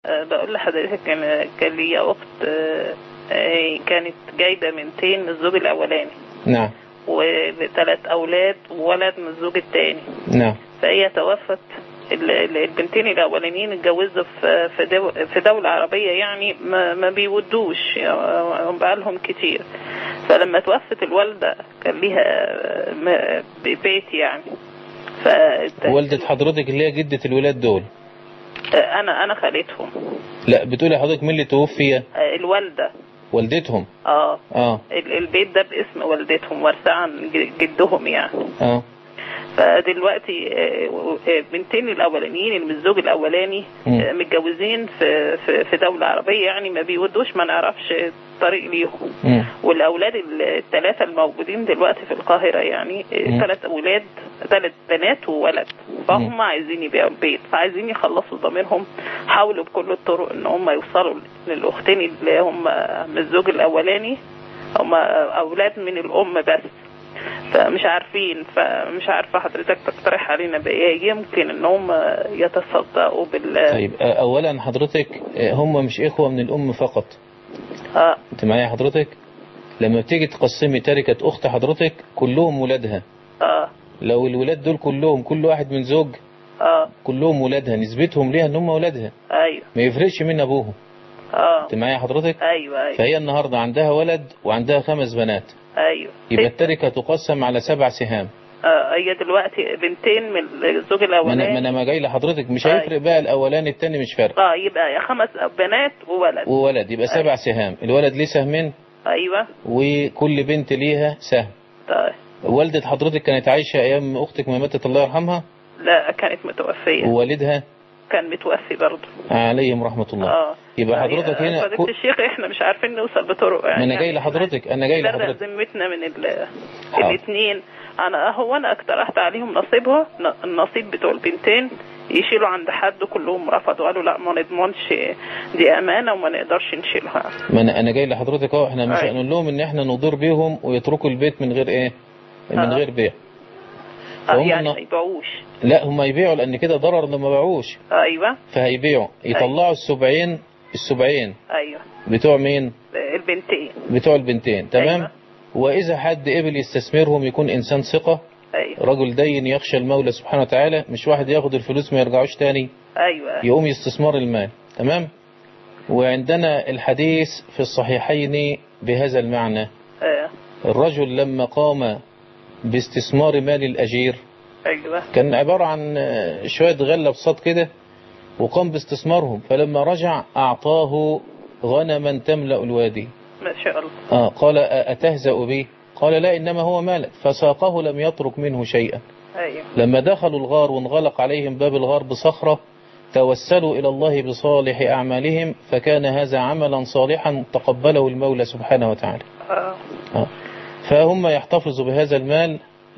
أه بقول لحضرتك كان كان ليا اخت أه آه، كانت جايبه بنتين من الزوج الاولاني نعم وثلاث اولاد وولد من الزوج الثاني نعم فهي توفت ال- ال- البنتين الاولانيين اتجوزوا في في دو في دوله عربيه يعني ما, ما بيودوش يعني بقالهم كتير فلما توفت الوالده كان ليها م- بيت يعني ف والدة حضرتك اللي هي جدة الولاد دول انا انا خالتهم لا بتقولي حضرتك مين اللي توفي الوالده والدتهم اه اه ال- البيت ده باسم والدتهم وارثاه عن ج- جدهم يعني اه فدلوقتي آه، آه، بنتين الاولانيين اللي من الزوج الاولاني مم. آه، متجوزين في في في دوله عربيه يعني ما بيودوش ما نعرفش الطريق ليهم مم. والاولاد الثلاثه الموجودين دلوقتي في القاهره يعني مم. ثلاث اولاد ثلاث بنات وولد مم. فهم عايزين يبيعوا البيت فعايزين يخلصوا ضميرهم حاولوا بكل الطرق ان هم يوصلوا للاختين اللي هم من الزوج الاولاني هم اولاد من الام بس فمش عارفين فمش عارفه حضرتك تقترح علينا بايه يمكن ان هم يتصدقوا بال طيب آه، اولا حضرتك آه، هم مش اخوة من الام فقط اه انت معايا حضرتك لما بتيجي تقسمي تركة اخت حضرتك كلهم ولادها اه لو الولاد دول كلهم كل واحد من زوج اه كلهم ولادها نسبتهم ليها ان هم ولادها ايوه ما يفرقش من ابوهم اه انت معايا حضرتك ايوه ايوه فهي النهاردة عندها ولد وعندها خمس بنات ايوه يبقى التركة تقسم على سبع سهام آه هي دلوقتي بنتين من الزوج ما انا ما الاولاني انا ما جاي لحضرتك مش أيوة. هيفرق بقى الاولاني التاني مش فارق اه يبقى يا خمس بنات وولد وولد يبقى سبع سهام الولد ليه سهمين ايوه وكل بنت ليها سهم طيب والدة حضرتك كانت عايشة ايام اختك ما ماتت الله يرحمها لا كانت متوفيه ووالدها كان متوفي برضه عليهم رحمة الله اه يبقى يعني حضرتك هنا فضيلة كو- الشيخ احنا مش عارفين نوصل بطرق يعني ما انا جاي يعني لحضرتك انا جاي نبرأ لحضرتك ذمتنا من ال... حاضر. الاثنين انا هو انا اقترحت عليهم نصيبها ن- النصيب بتوع البنتين يشيلوا عند حد كلهم رفضوا قالوا لا ما نضمنش دي امانه وما نقدرش نشيلها ما انا انا جاي لحضرتك اهو احنا مش أيوة. هنقول لهم ان احنا نضر بيهم ويتركوا البيت من غير ايه من آه. غير بيع آه فهم يعني ن- ما يبيعوش لا هم يبيعوا لان كده ضرر لما باعوش ايوه فهيبيعوا يطلعوا السبعين السبعين ايوه بتوع مين البنتين بتوع البنتين تمام أيوة. واذا حد قبل يستثمرهم يكون انسان ثقة ايوه رجل دين يخشى المولى سبحانه وتعالى مش واحد ياخد الفلوس ما يرجعوش تاني ايوه يقوم استثمار المال تمام وعندنا الحديث في الصحيحين بهذا المعنى آه. الرجل لما قام باستثمار مال الأجير ايوه كان عبارة عن آه، شوية غلة بساط كده وقام باستثمارهم فلما رجع أعطاه غنما تملأ الوادي ما شاء الله آه قال أ- أتهزأ بي قال لا إنما هو مالك فساقه لم يترك منه شيئا ايوه لما دخلوا الغار وانغلق عليهم باب الغار بصخرة توسلوا إلى الله بصالح أعمالهم فكان هذا عملا صالحا تقبله المولى سبحانه وتعالى اه آه. فهم يحتفظوا بهذا المال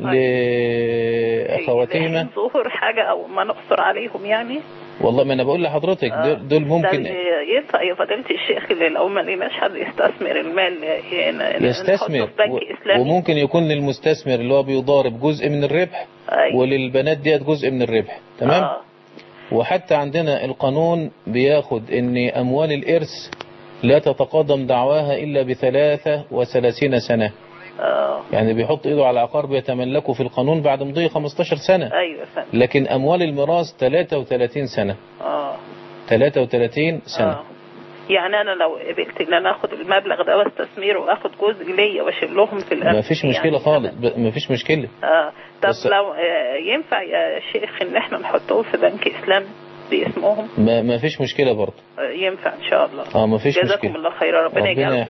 لأخواتهما ظهور حاجه او ما نقصر عليهم يعني والله ما أنا بقول لحضرتك آه. دول- دول ده ممكن اللي ينفع يا فضيلة الشيخ اللي لو ما لقيناش حد يستثمر المال ي- ن- يستثمر نحطه في بنك و- إسلامي وممكن يكون للمستثمر اللي هو بيضارب جزء من الربح أيوة. وللبنات ديت جزء من الربح تمام آه. وحتى عندنا القانون بياخد ان اموال الارث لا تتقدم دعواها الا بثلاثة وثلاثين سنة آه. يعني بيحط ايده على عقار بيتملكه في القانون بعد مضي 15 سنة أيوة فهمت لكن اموال الميراث 33 سنة آه. 33 سنة آه. يعني أنا لو قبلت إن أنا آخد المبلغ ده واستثمره وآخد جزء ليا وأشيلهم في الأمن ما فيش مشكلة يعني خالص ب- ما فيش مشكلة آه. طب بس- لو آه ينفع يا شيخ إن إحنا نحطهم في بنك إسلامي باسمهم ما, ما فيش مشكلة برضه آه ينفع إن شاء الله اه ما فيش جزاكم مشكلة الله خيرا ربنا ربنا يجعل